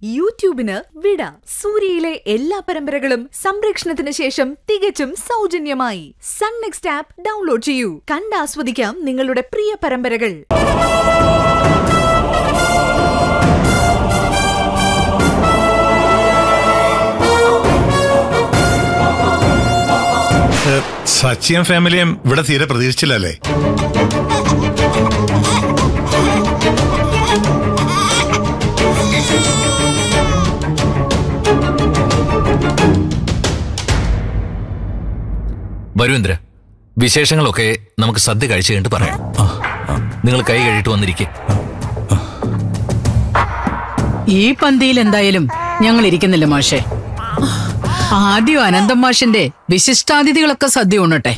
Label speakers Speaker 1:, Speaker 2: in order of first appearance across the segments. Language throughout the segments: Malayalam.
Speaker 1: യൂട്യൂബിന് വിട സൂര്യയിലെ എല്ലാ പരമ്പരകളും സംരക്ഷണത്തിന് ശേഷം തികച്ചും സൗജന്യമായി സൺ നെക്സ്റ്റ് ആപ്പ് ഡൗൺലോഡ് ചെയ്യൂ കണ്ടാസ്വദിക്കാം നിങ്ങളുടെ പ്രിയ പരമ്പരകൾ
Speaker 2: ഏ, സച്ചിയും ഫാമിലിയും ഇവിടെ തീരെ പ്രതീക്ഷിച്ചില്ലല്ലേ
Speaker 3: വരൂ ഇന്ദ്ര വിശേഷങ്ങളൊക്കെ നമുക്ക് സദ്യ കഴിച്ചു കഴിഞ്ഞിട്ട് പറയാം നിങ്ങൾ കൈ കഴിയിട്ട് വന്നിരിക്കെ
Speaker 4: ഈ പന്തിയിൽ എന്തായാലും ഞങ്ങൾ ഇരിക്കുന്നില്ല മാഷെ ആദ്യം അനന്തം മാഷിന്റെ വിശിഷ്ടാതിഥികളൊക്കെ സദ്യ ഉണ്ണട്ടെ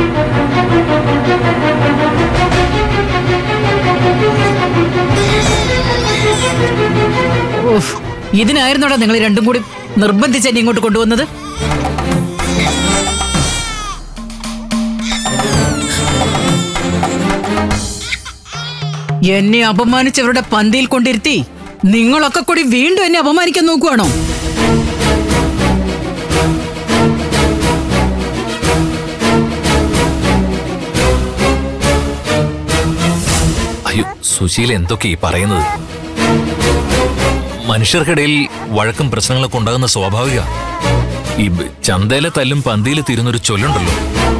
Speaker 4: ഉഫ്, ഇതിനായിരുന്നോടാ നിങ്ങൾ രണ്ടും കൂടി നിർബന്ധിച്ച് എന്നെ ഇങ്ങോട്ട് കൊണ്ടുവന്നത് എന്നെ അപമാനിച്ചവരുടെ പന്തിയിൽ കൊണ്ടിരുത്തി നിങ്ങളൊക്കെ കൂടി വീണ്ടും എന്നെ അപമാനിക്കാൻ നോക്കുവാണോ
Speaker 3: അയ്യോ സുശീല എന്തൊക്കെ ഈ പറയുന്നത് മനുഷ്യർക്കിടയിൽ വഴക്കും പ്രശ്നങ്ങളൊക്കെ ഉണ്ടാകുന്ന സ്വാഭാവിക ഈ ബ- ചന്തയിലെ തല്ലും പന്തിയിൽ തീരുന്നൊരു ചൊല്ലുണ്ടല്ലോ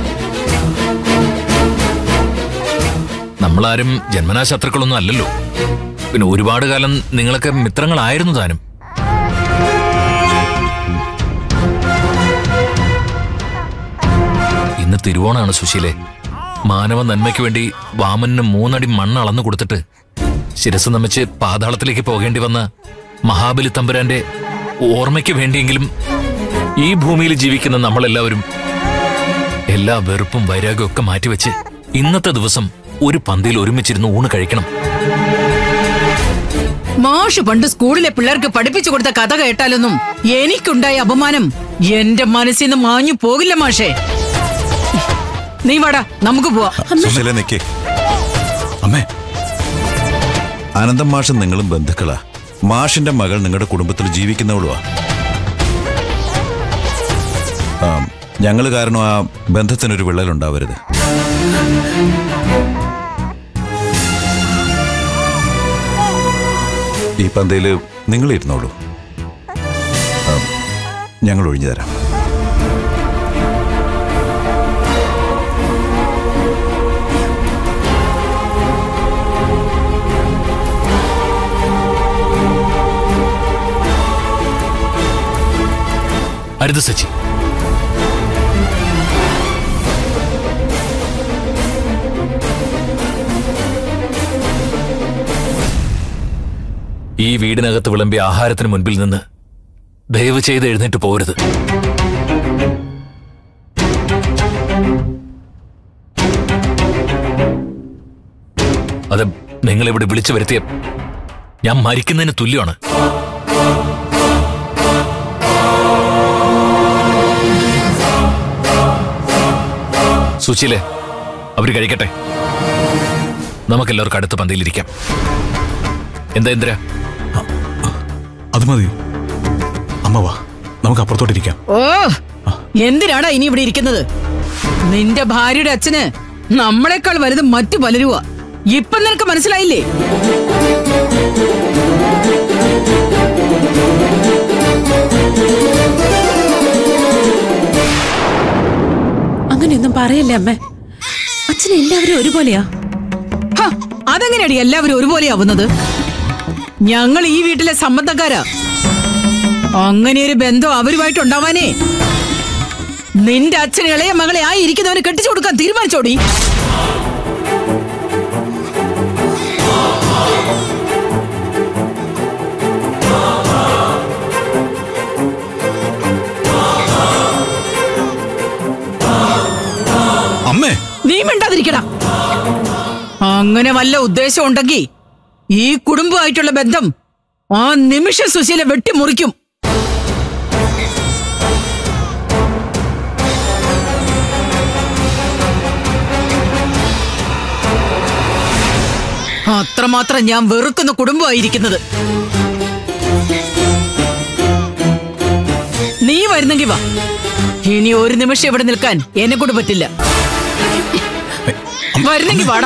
Speaker 3: നമ്മളാരും ജന്മനാ ശത്രുക്കളൊന്നും അല്ലല്ലോ പിന്നെ ഒരുപാട് കാലം നിങ്ങളൊക്കെ മിത്രങ്ങളായിരുന്നു താനും ഇന്ന് തിരുവോണാണ് സുശീലെ മാനവ നന്മയ്ക്ക് വേണ്ടി വാമന് മൂന്നടി മണ്ണ് അളന്നു കൊടുത്തിട്ട് ശിരസ് നമിച്ച് പാതാളത്തിലേക്ക് പോകേണ്ടി വന്ന മഹാബലി തമ്പുരാന്റെ ഓർമ്മയ്ക്ക് വേണ്ടിയെങ്കിലും ഈ ഭൂമിയിൽ ജീവിക്കുന്ന നമ്മളെല്ലാവരും എല്ലാ വെറുപ്പും വൈരാഗ്യവും ഒക്കെ മാറ്റിവെച്ച് ഇന്നത്തെ ദിവസം ഒരു പന്തിയിൽ ഒരുമിച്ചിരുന്ന് ഊണ് കഴിക്കണം
Speaker 4: മാഷ് പണ്ട് സ്കൂളിലെ പിള്ളേർക്ക് പഠിപ്പിച്ചു കൊടുത്ത കഥ കേട്ടാലൊന്നും എനിക്കുണ്ടായ അപമാനം എന്റെ മനസ്സിൽ നിന്ന് മാഞ്ഞു പോകില്ല മാഷേ നീ വാടാ നമുക്ക് പോവാം
Speaker 5: സുശീല നിക്കേ അമ്മേ അനന്തം മാഷും നിങ്ങളും ബന്ധുക്കളാ മാഷിന്റെ മകൾ നിങ്ങളുടെ കുടുംബത്തിൽ ജീവിക്കുന്നവളുവാ ഞങ്ങൾ കാരണം ആ ബന്ധത്തിനൊരു വിള്ളലുണ്ടാവരുത് ഈ പന്തയിൽ നിങ്ങൾ ഇരുന്നോളൂ ആ, ഞങ്ങൾ ഒഴിഞ്ഞു തരാം
Speaker 3: അരുത് സച്ചി ഈ വീടിനകത്ത് വിളമ്പിയ ആഹാരത്തിന് മുൻപിൽ നിന്ന് ദയവ് ചെയ്ത് എഴുന്നേറ്റ് പോരുത് അത് നിങ്ങൾ ഇവിടെ വിളിച്ചു വരുത്തിയ ഞാൻ മരിക്കുന്നതിന് തുല്യമാണ് സുശീലെ അവര് കഴിക്കട്ടെ നമുക്കെല്ലാവർക്കും അടുത്ത പന്തിയിലിരിക്കാം എന്താ ഇന്ദ്ര
Speaker 6: അത് മതി അമ്മ വാ നമുക്ക് അപ്പുറത്തോട്ടിരിക്കാം
Speaker 4: ഓ എന്തിനാടാ ഇനി ഇവിടെ ഇരിക്കുന്നത് നിന്റെ ഭാര്യയുടെ അച്ഛന് നമ്മളെക്കാൾ വലുത് മറ്റു പലരുവാ ഇപ്പൊ നിനക്ക് മനസ്സിലായില്ലേ
Speaker 7: അങ്ങനെയൊന്നും പറയല്ലേ അമ്മേ അച്ഛനെ എല്ലാവരും ഒരുപോലെയാ
Speaker 4: ഹ, അതെങ്ങനെയാടി എല്ലാവരും ഒരുപോലെ ആവുന്നത് ഞങ്ങൾ ഈ വീട്ടിലെ സംബന്ധക്കാരാ അങ്ങനെ ഒരു ബന്ധം അവരുമായിട്ടുണ്ടാവാനേ നിന്റെ അച്ഛൻ ഇളയ മകളെ ആയി ഇരിക്കുന്നവന് കെട്ടിച്ചു കൊടുക്കാൻ തീരുമാനിച്ചോടി
Speaker 6: അമ്മേ
Speaker 4: നീ മിണ്ടാതിരിക്കടാ അങ്ങനെ വല്ല ഉദ്ദേശം ഉണ്ടെങ്കിൽ ഈ കുടുംബമായിട്ടുള്ള ബന്ധം ആ നിമിഷം സുശീല വെട്ടിമുറിക്കും അത്രമാത്രം ഞാൻ വെറുക്കുന്ന കുടുംബമായിരിക്കുന്നത് വരുന്നെങ്കി വാ ഇനി ഒരു നിമിഷം ഇവിടെ നിൽക്കാൻ എന്നെ കൊണ്ട് പറ്റില്ല വരുന്നെങ്കി വാടാ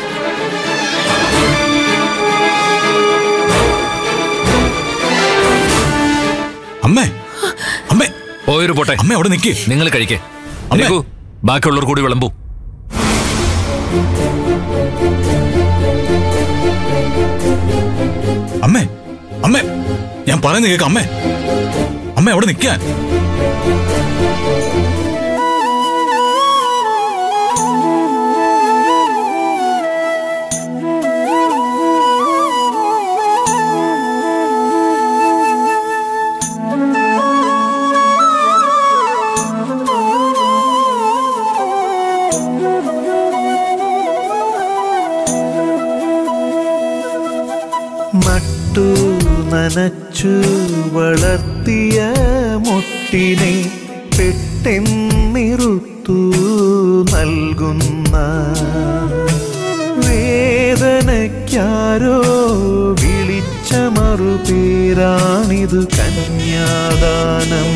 Speaker 6: അമ്മേ അമ്മേ
Speaker 3: പോയൊരു പോട്ടെ
Speaker 6: അമ്മേ അവിടെ നിൽക്കേ
Speaker 3: നിങ്ങൾ കഴിക്കേ
Speaker 6: അമ്മേ.
Speaker 3: രഘു ബാക്കിയുള്ളവർ കൂടി വിളമ്പൂ
Speaker 6: അമ്മേ അമ്മേ ഞാൻ പറയുന്നത് കേൾക്കാം അമ്മേ അമ്മേ അവിടെ നിൽക്കാൻ
Speaker 8: നട്ടു നനച്ചു വളർത്തിയ മുട്ടിനെ പെട്ടെന്നിറുത്തു നൽകുന്ന വേദനയ്ക്കാരോ വിളിച്ച മറുപേരാണിതു കന്യാദാനം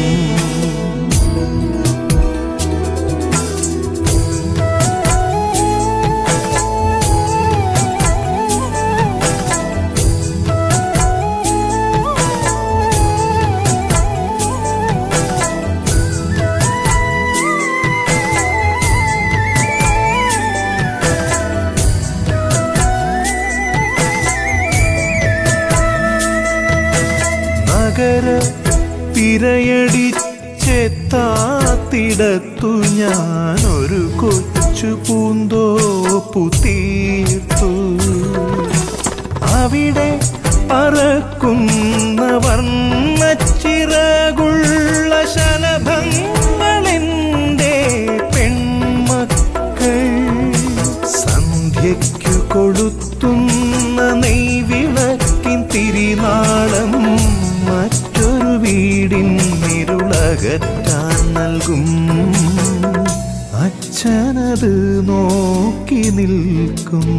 Speaker 8: നഗര തിരയടിച്ചെത്താത്തിടത്തു ഞാനൊരു കൊച്ചു പൂന്തോപ്പു തീർത്തു അവിടെ പറക്കുന്ന വർണ്ണച്ചിറകുള്ള ശലഭങ്ങളെന്റെ പെൺമക്കൾ സന്ധ്യയ്ക്കു കൊളുത്തുന്ന നെയ്വിളക്കിൻ തിരിനാളം മറ്റൊരു വീടിൻ ഇരുളകറ്റാൻ നൽകും അച്ഛനത് നോക്കി നിൽക്കും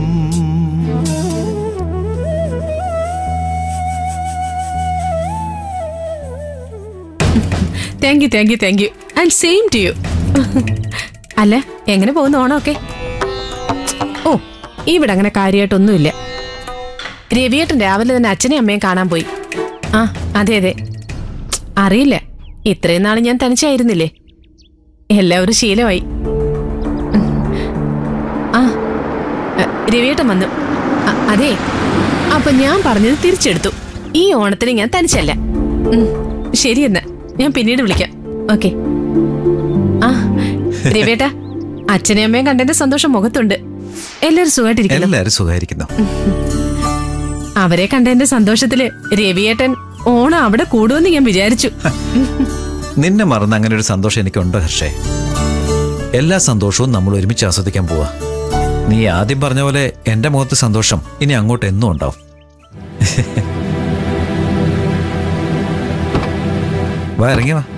Speaker 7: thank you thank you thank you and same to you അല്ല എങ്ങനെ പോകുന്നു ഓണമൊക്കെ ഓ ഇവിടെ അങ്ങനെ കാര്യമായിട്ടൊന്നുമില്ല രവിയേട്ടൻ രാവിലെ തന്നെ അച്ഛനെയും അമ്മയും കാണാൻ പോയി ആ അതെ അതെ അറിയില്ല ഇത്രയും നാൾ ഞാൻ തനിച്ചായിരുന്നില്ലേ എല്ലാവരും ശീലമായി ഉം. ആ എ, രവിയേട്ടൻ വന്നു അ- അതെ അപ്പൊ ഞാൻ പറഞ്ഞത് തിരിച്ചെടുത്തു ഈ ഓണത്തിന് ഞാൻ തനിച്ചല്ല ഉം, ശരി എന്നാ ഞാൻ പിന്നീട് വിളിക്കാം ഓക്കെ ആ രവിയേട്ടാ അച്ഛനെയും അമ്മയും കണ്ടതിന്റെ സന്തോഷം മുഖത്തുണ്ട് എല്ലാരും സുഖമായിട്ടിരിക്കുന്നു
Speaker 5: എല്ലാരും സുഖമായിരിക്കുന്നു
Speaker 7: അവരെ കണ്ടതിന്റെ സന്തോഷത്തില് രവിയേട്ടൻ ഓണം അവിടെ കൂടുമെന്ന് ഞാൻ വിചാരിച്ചു
Speaker 5: നിന്നെ മറന്ന് അങ്ങനെ ഒരു സന്തോഷം എനിക്കുണ്ട് ഹർഷേ എല്ലാ സന്തോഷവും നമ്മൾ ഒരുമിച്ച് ആസ്വദിക്കാൻ പോവാ നീ ആദ്യം പറഞ്ഞ പോലെ എന്റെ മുഖത്ത് സന്തോഷം ഇനി അങ്ങോട്ട് എന്നും ഉണ്ടാവും വാ ഇറങ്ങി വാ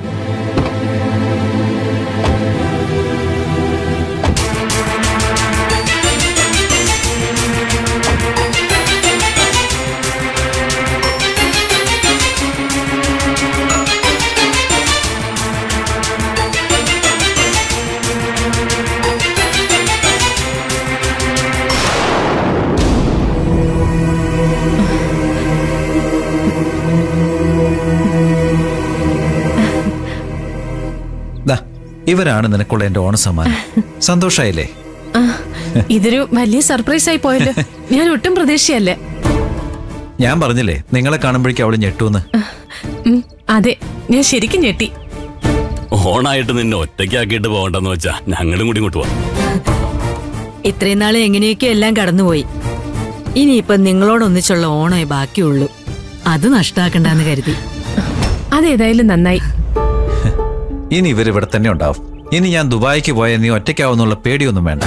Speaker 5: ദാ ഇവരാണ് നിനക്കുള്ള എന്റെ ഓണസമ്മാനം സന്തോഷായില്ലേ
Speaker 7: ആ, ഇതൊരു വലിയ സർപ്രൈസ് ആയി പോയല്ലോ ഞാൻ ഒട്ടും പ്രതീക്ഷയല്ല
Speaker 5: ഞാൻ പറഞ്ഞില്ലേ നിങ്ങളെ കാണുമ്പോഴേക്കും അവള് ഞെട്ടൂന്ന്
Speaker 7: ഉം, അതെ ഞാൻ ശരിക്കും ഞെട്ടി
Speaker 9: ഓണായിട്ട് നിന്നെ ഒറ്റയ്ക്കാക്കിയിട്ട് പോകണ്ടെന്ന് വെച്ചാ ഞങ്ങളും കൂടി ഇങ്ങോട്ട് പോവാം
Speaker 10: ഇത്രയും നാളെ എങ്ങനെയൊക്കെ എല്ലാം കടന്നുപോയി ഇനിയിപ്പം നിങ്ങളോടൊന്നിച്ചുള്ള ഓണേ ബാക്കിയുള്ളൂ അത് നഷ്ടാക്കണ്ടെന്ന് കരുതി
Speaker 7: അതേതായാലും നന്നായി
Speaker 5: ഇനി ഇവർ ഇവിടെ തന്നെ ഉണ്ടാവും ഇനി ഞാൻ ദുബായിക്ക് പോയാൽ നീ ഒറ്റയ്ക്കാവുന്നുള്ള പേടിയൊന്നും വേണ്ട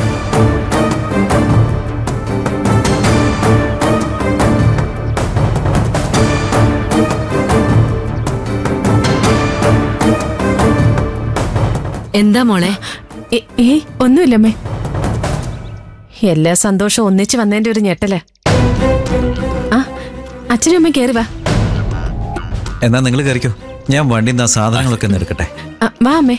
Speaker 10: എന്താ മോളെ
Speaker 7: ഏ- ഏയ് ഒന്നുമില്ലമ്മേ എല്ലാ സന്തോഷവും ഒന്നിച്ച് വന്നതിന്റെ ഒരു ഞെട്ടല് ആ അച്ഛനും അമ്മയും കയറി വാ
Speaker 5: എന്നാ നിങ്ങൾ കയറിക്കോ ഞാൻ വണ്ടിയിൽ നിന്ന് ആ സാധനങ്ങളൊക്കെ ഒന്ന് എടുക്കട്ടെ
Speaker 7: ആ ആ, വാ അമ്മേ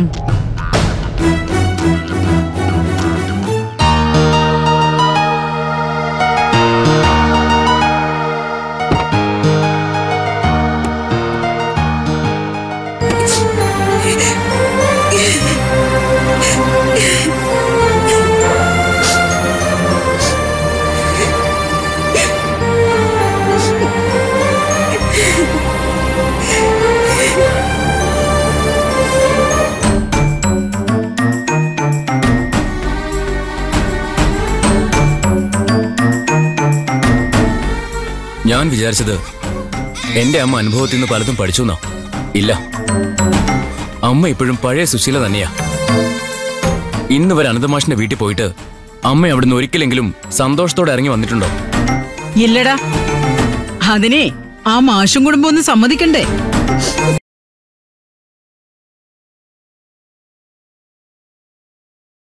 Speaker 11: ഞാൻ വിചാരിച്ചത് എന്റെ അമ്മ അനുഭവത്തിൽ നിന്ന് പലതും പഠിച്ചു എന്നോ ഇല്ല അമ്മ ഇപ്പോഴും പഴയ സുശീല തന്നെയാ ഇന്ന് വരെ അനന്തമാഷിന്റെ വീട്ടിൽ പോയിട്ട് അമ്മ അവിടുന്ന് ഒരിക്കലെങ്കിലും സന്തോഷത്തോടെ ഇറങ്ങി വന്നിട്ടുണ്ടോ
Speaker 4: ഇല്ലടാ അതിനെ ആ മാഷും കുടുംബം ഒന്ന് സമ്മതിക്കണ്ടേ